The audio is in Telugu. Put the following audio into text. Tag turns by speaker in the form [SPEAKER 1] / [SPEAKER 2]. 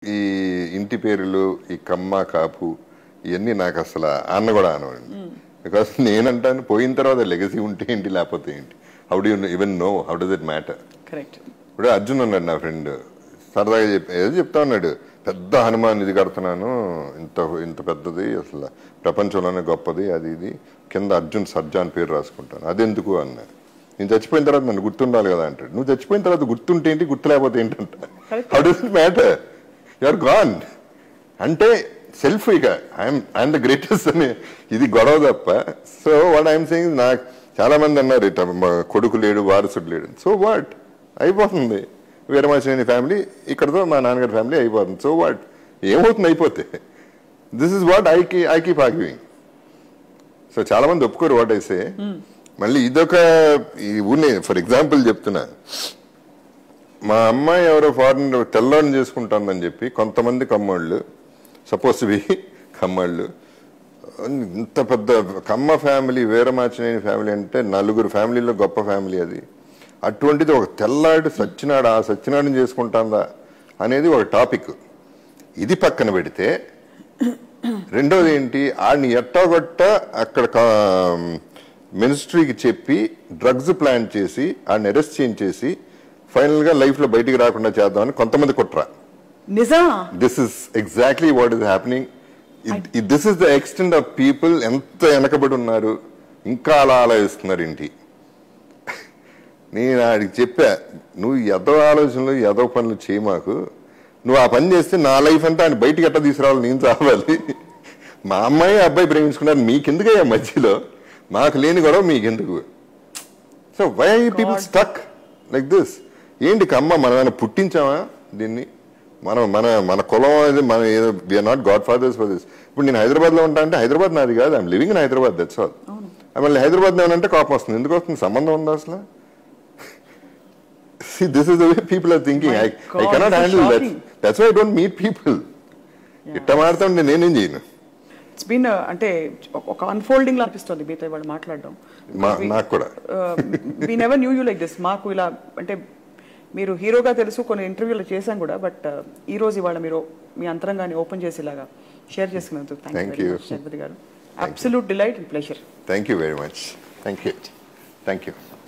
[SPEAKER 1] ఈ ఇంటి పేర్లు ఈ కమ్మ కాపు ఇవన్నీ నాకు అసలు అన్న కూడా అనవండి బికాస్ నేనంటాను పోయిన తర్వాత లెగసీ ఉంటే ఏంటి లేకపోతే ఏంటి how do even know how does it matter
[SPEAKER 2] correct
[SPEAKER 1] ఇప్పుడు అర్జున్ ఉన్నాడు నా ఫ్రెండ్ సరదాగా చెప్పి ఏదో చెప్తా ఉన్నాడు పెద్ద హనుమాన్ ఇది కడుతున్నాను ఇంత ఇంత పెద్దది అసలు ప్రపంచంలోనే గొప్పది అది ఇది కింద అర్జున్ సర్జా అని పేరు రాసుకుంటాను అదెందుకు అన్నా నేను చచ్చిపోయిన తర్వాత నన్ను గుర్తుండాలి కదా అంటాడు నువ్వు చచ్చిపోయిన తర్వాత గుర్తుంటే ఏంటి గుర్తు లేకపోతే ఏంటంట how does it matter you are gone అంటే సెల్ఫ్ ఇక ఐఎమ్ ఐఎమ్ ద గ్రేటెస్ట్ అని ఇది గొడవ తప్ప సో వాట్ ఐఎమ్ సెయింగ్ నాకు చాలా మంది అన్నారు ఇట్లా మా కొడుకు లేడు వారసుడు లేడు సో వాట్ అయిపోతుంది వీరమాచినేని ఫ్యామిలీ ఇక్కడతో మా నాన్నగారి ఫ్యామిలీ అయిపోతుంది సో వాట్ ఏమవుతుంది అయిపోతే this is what I key I keep arguing so చాలా మంది ఒప్పుకోరు వాట్ అయితే మళ్ళీ ఇదొక ఈ ఊరిని ఫర్ ఎగ్జాంపుల్ చెప్తున్నా మా అమ్మాయి ఎవరో ఫారిన్ తెల్లని చేసుకుంటుందని చెప్పి కొంతమంది కమ్మోళ్ళు సపోజ్ బి కమ్మోళ్ళు ఇంత పెద్ద కమ్మ ఫ్యామిలీ వీరమాచినేని ఫ్యామిలీ అంటే నలుగురు ఫ్యామిలీలో గొప్ప ఫ్యామిలీ అది అటువంటిది ఒక తెల్లాడు సచ్చినాడు ఆ సచ్చినాడుని చేసుకుంటాందా అనేది ఒక టాపిక్ ఇది పక్కన పెడితే రెండోది ఏంటి ఆడిని ఎట్టాగొట్ట అక్కడ మినిస్ట్రీకి చెప్పి డ్రగ్స్ ప్లాన్ చేసి ఆడిని అరెస్ట్ చేయించేసి ఫైనల్ గా లైఫ్ లో బయటికి రాకుండా చేద్దామని కొంతమంది కుట్ర
[SPEAKER 2] నిజమా
[SPEAKER 1] this is exactly what is happening this is the extent of people ఎంత వెనకబడి ఉన్నారు ఇంకా అలా ఆలోచిస్తున్నారు ఇంటి నేను ఆడికి చెప్పా నువ్వు ఎదో ఆలోచనలు ఎదో పనులు చేయి మాకు నువ్వు ఆ పని చేస్తే నా లైఫ్ అంతా ఆయన బయటికి ఎట్లా తీసుకురావాలి నేను చావాలి మా అమ్మాయి అబ్బాయి ప్రేమించుకున్నారు మీకెందుకయ్యా మధ్యలో మాకు లేని గొడవ మీకెందుకు so why people stuck like this ఏంటి కమ్మ మనం ఏమైనా పుట్టించామా దీన్ని మనం మన మన కులం అనేది మన ఏదో we're not godfathers for this ఇప్పుడు నేను హైదరాబాద్ లో ఉంటా అంటే హైదరాబాద్ నాది కాదు I'm living in Hyderabad that's all మళ్ళీ హైదరాబాద్ అంటే కోపం వస్తుంది ఎందుకు వస్తుంది సంబంధం ఉందా అసలు this is the way people are thinking I I
[SPEAKER 2] God,
[SPEAKER 1] cannot
[SPEAKER 2] this is
[SPEAKER 1] handle that
[SPEAKER 2] shocking.
[SPEAKER 1] That's why I don't meet people ఇట్ట మాడుతుంటే నేనేం చేయను
[SPEAKER 2] ఇట్స్ బీన్ అంటే ఒక అన్ఫోల్డింగ్ లా అనిపిస్తుంది మీతో ఇవాళ మాట్లాడడం
[SPEAKER 1] మా నాకు కూడా
[SPEAKER 2] we never knew you like this మాకు ఇలా అంటే మీరు హీరోగా తెలుసు కొన్ని ఇంటర్వ్యూలు చేశాం కూడా బట్ ఈ రోజు ఇవాళ మీరు మీ అంతరంగాన్ని ఓపెన్ చేసేలాగా షేర్ చేసుకున్నందుకు
[SPEAKER 1] Thank
[SPEAKER 2] thank
[SPEAKER 1] you.
[SPEAKER 2] You Jagapati garu absolute delight and pleasure
[SPEAKER 1] thank you very much thank you thank you